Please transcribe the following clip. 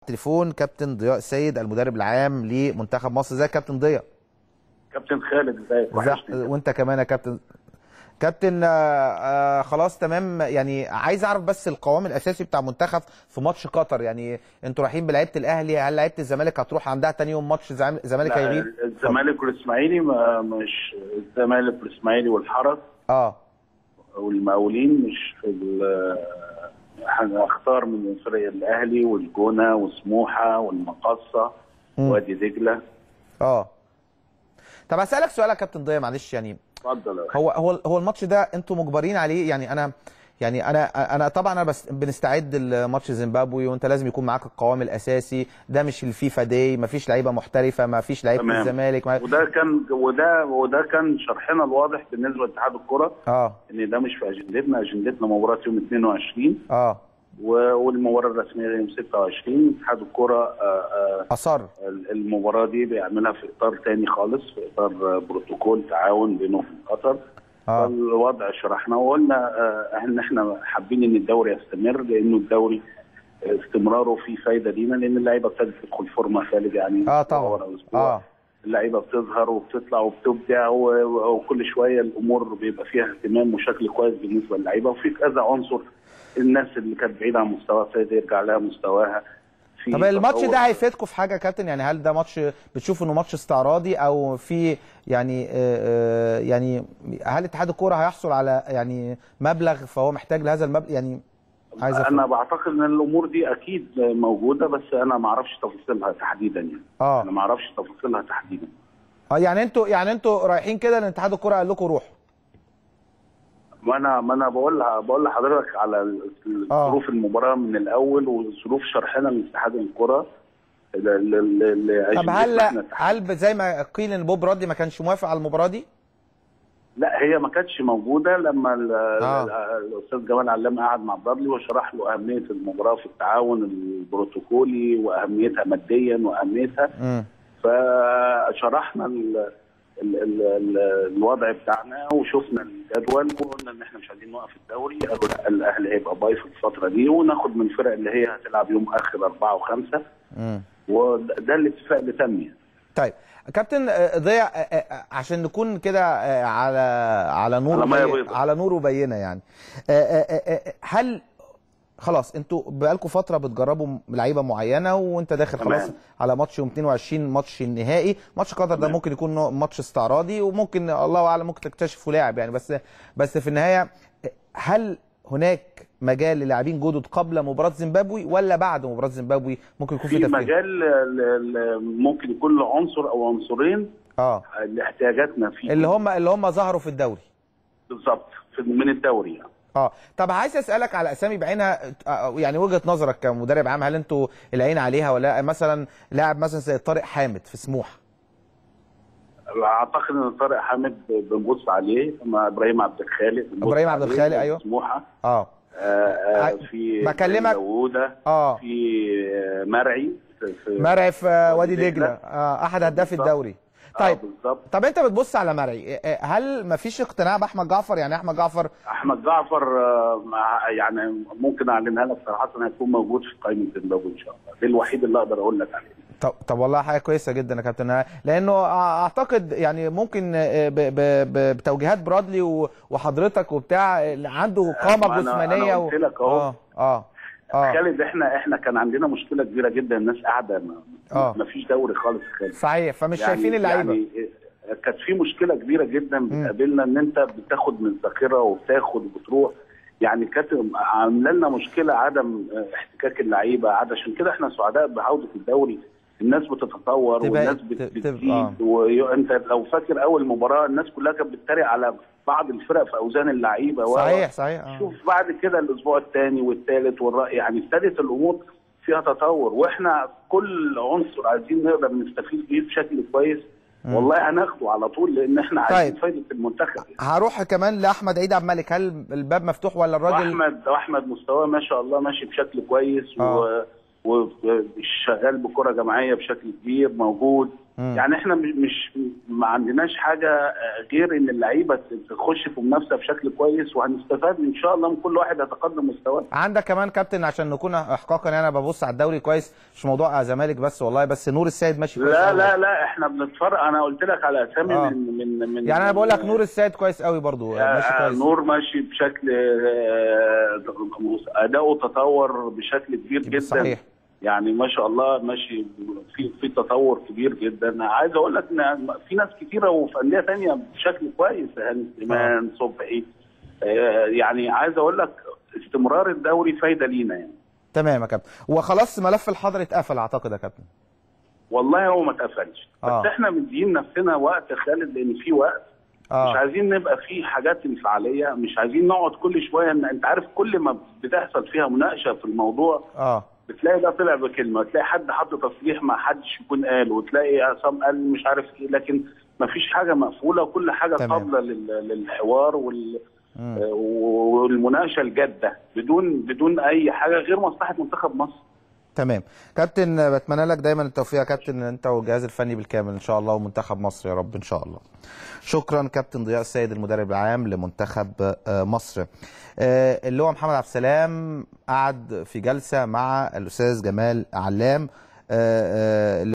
التليفون كابتن ضياء السيد المدرب العام لمنتخب مصر ازيك يا كابتن ضياء كابتن خالد ازيك ازيك وانت كمان يا كابتن كابتن آه آه خلاص تمام يعني عايز اعرف بس القوام الاساسي بتاع منتخب في ماتش قطر يعني انتوا رايحين بلعيبه الاهلي هل لعيبه الزمالك هتروح عندها تاني يوم ماتش زم- الزمالك لا، هيغيب الزمالك والاسماعيلي ما مش الزمالك والاسماعيلي والحرس اه والمقاولين مش في ال- هنختار من فرق الاهلي والجونه وسموحه والمقصه مم. وادي دجله اه طب هسالك سؤال يا كابتن ضياء معلش يعني اتفضل يا هو هو هو الماتش ده انتوا مجبرين عليه يعني انا يعني انا انا طبعا انا بس بنستعد لماتش زيمبابوي وانت لازم يكون معاك القوام الاساسي ده مش الفيفا داي مفيش لعيبه محترفه مفيش لعيبه تمام. الزمالك ما... وده كان وده وده كان شرحنا الواضح بالنسبه لاتحاد الكره اه ان ده مش في اجندتنا اجندتنا مباراه يوم 22 اه و- والمباراه الرسميه يوم 26 اتحاد الكره آه، آه، اصر المباراه دي بيعملها في اطار تاني خالص في اطار بروتوكول تعاون بينه وبين قطر اه الوضع شرحناه وقلنا آه، ان احنا حابين ان الدوري يستمر لانه الدوري استمراره فيه فايده لينا لان اللعيبه ابتدت تدخل فورمه خالده يعني اه أسبوع طبعا ورا أسبوع. اه اللعيبه بتظهر وبتطلع وبتبدع و- وكل شويه الامور بيبقى فيها اهتمام وشكل كويس بالنسبه للعيبه وفي كذا عنصر الناس اللي كانت بعيده عن مستواها ابتدت يرجع لها مستواها في طب الماتش تطور. ده هيفيدكم في حاجه يا كابتن يعني هل ده ماتش بتشوف انه ماتش استعراضي او في يعني آه، آه، يعني هل اتحاد الكوره هيحصل على يعني مبلغ فهو محتاج لهذا المبلغ يعني عايز انا أفهم. بعتقد ان الامور دي اكيد موجوده بس انا ما اعرفش تفاصيلها تحديدا يعني اه انا ما اعرفش تفاصيلها تحديدا اه يعني انتوا يعني انتوا رايحين كده لان اتحاد الكوره قال لكم روحوا ما انا ما انا بقول لها بقول لحضرتك على ال- آه. ظروف المباراه من الاول وظروف شرحنا لاتحاد الكره ل- ل- ل- طب لأجندتنا هل إحنا تحديداً. هل زي ما قيل ان بوب رادي ما كانش موافق على المباراه دي؟ لا هي ما كانتش موجوده لما ال- آه. ال- الاستاذ جمال علام قعد مع بابلي وشرح له اهميه المباراه في التعاون البروتوكولي واهميتها ماديا واهميتها امم فشرحنا ال ال ال ال الوضع بتاعنا وشفنا الجدول وقلنا ان احنا مش عايزين نوقف الدوري قالوا لا الاهلي هيبقى باي في الفتره دي وناخد من الفرق اللي هي هتلعب يوم اخر اربعه وخمسه امم وده الاتفاق اللي تم يعني. طيب كابتن آه، ضياء آه، آه، عشان نكون كده آه، على على نور على مية وبي- بيضاء. على نور وبينه يعني آه، آه، آه، آه، هل خلاص انتوا بقالكم فتره بتجربوا لعيبه معينه وانت داخل تمام. خلاص على ماتش يوم 22 ماتش النهائي ماتش قطر ده تمام. ممكن يكون نوع- ماتش استعراضي وممكن الله اعلم ممكن تكتشفوا لاعب يعني بس بس في النهايه هل هناك مجال للاعبين جدد قبل مباراه زيمبابوي ولا بعد مباراه زيمبابوي ممكن يكون في في تفكير مجال ل- ل- ممكن يكون له عنصر او عنصرين اه لاحتياجاتنا فيه اللي هم اللي هم ظهروا في الدوري بالظبط في- من الدوري يعني. اه طب عايز اسالك على اسامي بعينها آه، يعني وجهه نظرك كمدرب عام هل انتوا العين عليها ولا لأ؟ مثلا لاعب مثلا زي طارق حامد في سموحه اعتقد ان طارق حامد بنبص عليه مع ابراهيم عبد الخالق بنبص إبراهيم عبد عليه، الخالق، أيوه. سموحه اه آه، آه، ع- في بكلمك- داوودة اه في آه، مرعي في- في- مرعي في آه، وادي وادي دجله دجلة. آه احد هداف بالظبط. الدوري آه، طيب بالظبط طب انت بتبص على مرعي آه، هل ما فيش اقتناع باحمد جعفر يعني احمد جعفر احمد جعفر آه، مع- يعني ممكن اعلنها لك صراحه هيكون موجود في قائمه زيمبابوي ان شاء الله ده الوحيد اللي اقدر اقول لك عليه طب طب والله حاجه كويسه جدا يا كابتن لانه اعتقد يعني ممكن آه، ب- ب- ب- بتوجيهات برادلي و- وحضرتك وبتاع اللي عنده قامه أنا- أنا جسمانيه قلت لك أهو. اه اه اه خالد احنا احنا كان عندنا مشكله كبيره جدا الناس قاعده ما, آه. ما فيش دوري خالص يا خالد صحيح فمش شايفين اللعيبه يعني كانت في مشكله كبيره جدا بتقابلنا ان انت بتاخد من الذاكره وبتاخد وبتروح يعني كانت عامله لنا مشكله عدم احتكاك اللعيبه عاد عشان كده احنا سعداء بعوده الدوري الناس بتتطور تبقى- والناس ت- بت- تبقى- بتزيد آه. وانت لو فاكر اول مباراه الناس كلها كانت بتتريق على بعض الفرق في اوزان اللعيبه و- صحيح صحيح آه. شوف بعد كده الاسبوع الثاني والثالث والرأي يعني ابتدت الامور فيها تطور واحنا كل عنصر عايزين نقدر نستفيد بيه بشكل كويس والله هناخده على طول لان احنا عايزين طيب. فايده المنتخب هروح كمان لاحمد عيد عبد الملك هل الباب مفتوح ولا الراجل واحمد واحمد مستواه ما شاء الله ماشي بشكل كويس آه. و وشغال بكره جماعيه بشكل كبير موجود يعني احنا مش- مش ما عندناش حاجه آه، غير ان اللعيبه تخش في منافسه بشكل كويس وهنستفاد ان شاء الله من كل واحد يتقدم مستواه عندك كمان كابتن عشان نكون احقاقا يعني انا ببص على الدوري كويس مش موضوع زمالك بس والله بس نور السيد ماشي كويس لا أوي. لا لا احنا بنتفرج انا قلت لك على اسامي آه. من من من يعني انا بقول لك نور السيد كويس قوي برضو ماشي آه، كويس نور ماشي بشكل آه، اداؤه تطور بشكل كبير جدا صحيح. يعني ما شاء الله ماشي في في تطور كبير جدا عايز اقول لك ان في ناس كتيره وفي انديه ثانيه بشكل كويس هاني سليمان صبحي آه، يعني عايز اقول لك استمرار الدوري فايده لينا يعني تمام يا كابتن وخلاص ملف الحضر اتقفل اعتقد يا كابتن والله هو ما اتقفلش آه. بس احنا مدين نفسنا وقت يا خالد لان في وقت اه مش عايزين نبقى في حاجات انفعاليه مش عايزين نقعد كل شويه ان انت عارف كل ما بتحصل فيها مناقشه في الموضوع اه بتلاقي ده طلع بكلمه تلاقي حد حط تصريح ما حدش يكون قال وتلاقي عصام قال مش عارف ايه لكن ما فيش حاجه مقفوله وكل حاجه تمام. قابله لل- للحوار وال مم. آه، والمناقشه الجاده بدون بدون اي حاجه غير مصلحه منتخب مصر تمام كابتن بتمنى لك دايما التوفيق يا كابتن انت والجهاز الفني بالكامل ان شاء الله ومنتخب مصر يا رب ان شاء الله شكرا كابتن ضياء السيد المدرب العام لمنتخب آه، مصر آه، اللي هو محمد عبد السلام قعد في جلسه مع الاستاذ جمال علام آه، آه،